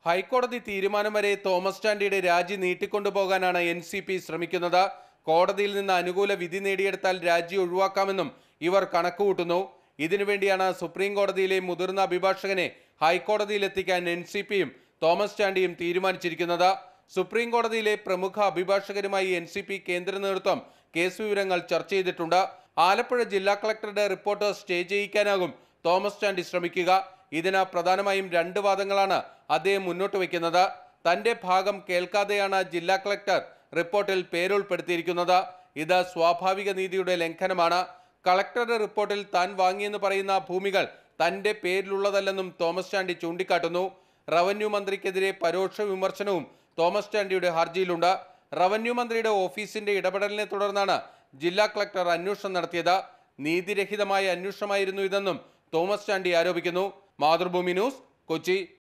ഹൈക്കോടതി തീരുമാനം വരെ തോമസ് ചാണ്ടിയുടെ രാജി നീട്ടിക്കൊണ്ടുപോകാനാണ് എൻ സി പി ശ്രമിക്കുന്നത് കോടതിയിൽ നിന്ന് അനുകൂല വിധി നേടിയെടുത്താൽ രാജി ഒഴിവാക്കാമെന്നും ഇവർ കണക്കുകൂട്ടുന്നു ഇതിനുവേണ്ടിയാണ് സുപ്രീം കോടതിയിലെ മുതിർന്ന അഭിഭാഷകനെ ഹൈക്കോടതിയിൽ എത്തിക്കാൻ എൻ സി പിയും തോമസ് ചാണ്ടിയും തീരുമാനിച്ചിരിക്കുന്നത് സുപ്രീം കോടതിയിലെ പ്രമുഖ അഭിഭാഷകരുമായി എൻ സി പി കേന്ദ്ര നേതൃത്വം കേസ് വിവരങ്ങൾ ചർച്ച ചെയ്തിട്ടുണ്ട് ആലപ്പുഴ ജില്ലാ കളക്ടറുടെ റിപ്പോർട്ട് സ്റ്റേ ചെയ്യിക്കാനാകും തോമസ് ചാണ്ടി ശ്രമിക്കുക ഇതിന് പ്രധാനമായും രണ്ട് വാദങ്ങളാണ് അദ്ദേഹം മുന്നോട്ട് വയ്ക്കുന്നത് തന്റെ ഭാഗം കേൾക്കാതെയാണ് ജില്ലാ കളക്ടർ റിപ്പോർട്ടിൽ പേരുൾപ്പെടുത്തിയിരിക്കുന്നത് ഇത് സ്വാഭാവിക നീതിയുടെ ലംഘനമാണ് കളക്ടറുടെ റിപ്പോർട്ടിൽ താൻ വാങ്ങിയെന്ന് പറയുന്ന ഭൂമികൾ തന്റെ പേരിലുള്ളതല്ലെന്നും തോമസ് ചാണ്ടി ചൂണ്ടിക്കാട്ടുന്നു റവന്യൂ മന്ത്രിക്കെതിരെ പരോക്ഷ വിമർശനവും തോമസ് ചാണ്ടിയുടെ ഹർജിയിലുണ്ട് റവന്യൂ മന്ത്രിയുടെ ഓഫീസിന്റെ ഇടപെടലിനെ തുടർന്നാണ് ജില്ലാ കളക്ടർ അന്വേഷണം നടത്തിയത് നീതിരഹിതമായ അന്വേഷണമായിരുന്നു ഇതെന്നും തോമസ് ചാണ്ടി ആരോപിക്കുന്നു മാതൃഭൂമി ന്യൂസ് കൊച്ചി